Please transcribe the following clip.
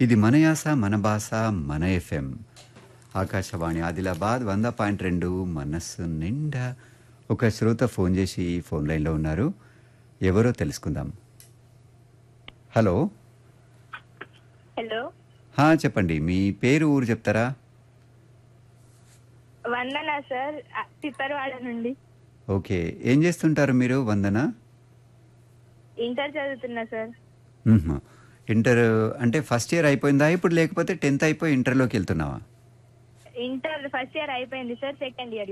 ఇది మన యాస మన భాష మన ఎఫ్ఎం ఆకాశవాణి ఆదిలాబాద్ వంద పాయింట్ రెండు మనస్సు నిండా ఒక శ్రోత ఫోన్ చేసి ఫోన్ లైన్లో ఉన్నారు ఎవరో తెలుసుకుందాం హలో హలో హా, చెప్పండి మీ పేరు ఊరు చెప్తారా వందన సార్ అ- పిప్పరవాడ నుండి ఓకే ఏం చేస్తుంటారు మీరు వందన ఇంటర్ చదువుతున్నా సార్ మ్హూ. ఇంటర్ అంటే ఫస్ట్ ఇయర్ అయిపోయిందా ఇప్పుడు లేకపోతే టెన్త్ అయిపోయి ఇంటర్లోకి వెళ్తున్నావా ఇంటర్ ఫస్ట్ ఇయర్ అయిపోయింది సార్ సెకండ్ ఇయర్